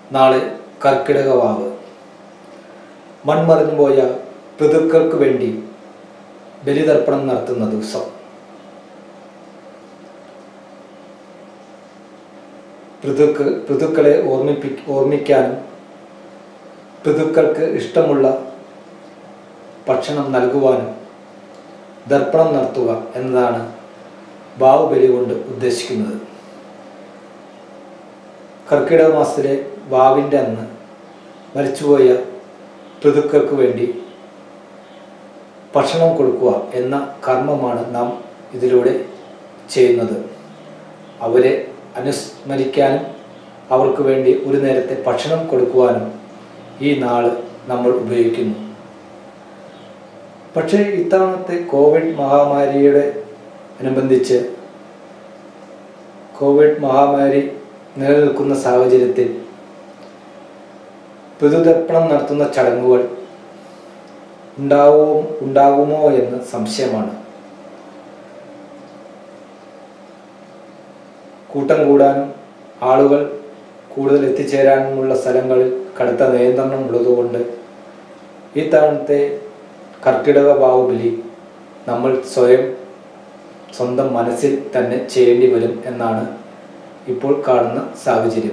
നാളെ കർക്കിടക വാവ് മൺമറഞ്ഞുപോയ പിതൃക്കൾക്ക് വേണ്ടി ബലിതർപ്പണം നടത്തുന്ന ദിവസം പിതൃക്ക് പിതൃക്കളെ ഓർമ്മിപ്പി ഓർമ്മിക്കാനും പിതൃക്കൾക്ക് ഇഷ്ടമുള്ള ഭക്ഷണം നൽകുവാനും ദർപ്പണം നടത്തുക എന്നതാണ് ബാഹുബലി കൊണ്ട് ഉദ്ദേശിക്കുന്നത് കർക്കിടക മാസത്തിലെ വാവിൻ്റെ അന്ന് മരിച്ചുപോയ പിതൃക്കൾക്ക് വേണ്ടി ഭക്ഷണം കൊടുക്കുക എന്ന കർമ്മമാണ് നാം ഇതിലൂടെ ചെയ്യുന്നത് അവരെ അനുസ്മരിക്കാനും അവർക്ക് വേണ്ടി ഒരു നേരത്തെ ഭക്ഷണം കൊടുക്കുവാനും ഈ നാള് നമ്മൾ ഉപയോഗിക്കുന്നു പക്ഷേ ഇത്തവണത്തെ കോവിഡ് മഹാമാരിയുടെ അനുബന്ധിച്ച് കോവിഡ് മഹാമാരി നിലനിൽക്കുന്ന സാഹചര്യത്തിൽ പിതൃതർപ്പണം നടത്തുന്ന ചടങ്ങുകൾ ഉണ്ടാവും ഉണ്ടാകുമോ എന്ന് സംശയമാണ് കൂട്ടം കൂടാനും ആളുകൾ കൂടുതൽ എത്തിച്ചേരാനുമുള്ള സ്ഥലങ്ങളിൽ കടുത്ത നിയന്ത്രണം ഉള്ളതുകൊണ്ട് ഈ തവണത്തെ കർക്കിടക ബാഹുബലി നമ്മൾ സ്വയം സ്വന്തം മനസ്സിൽ തന്നെ ചെയ്യേണ്ടി വരും എന്നാണ് ഇപ്പോൾ കാണുന്ന സാഹചര്യം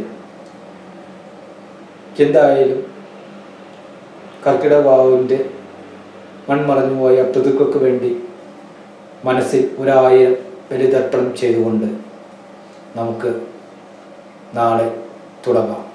എന്തായാലും കർക്കിടക ബാഹുവിൻ്റെ മൺമറഞ്ഞുപോയ പിതൃക്കൾക്ക് വേണ്ടി മനസ്സിൽ ഒരായിരം ബലിതർപ്പണം ചെയ്തുകൊണ്ട് നമുക്ക് നാളെ തുടങ്ങാം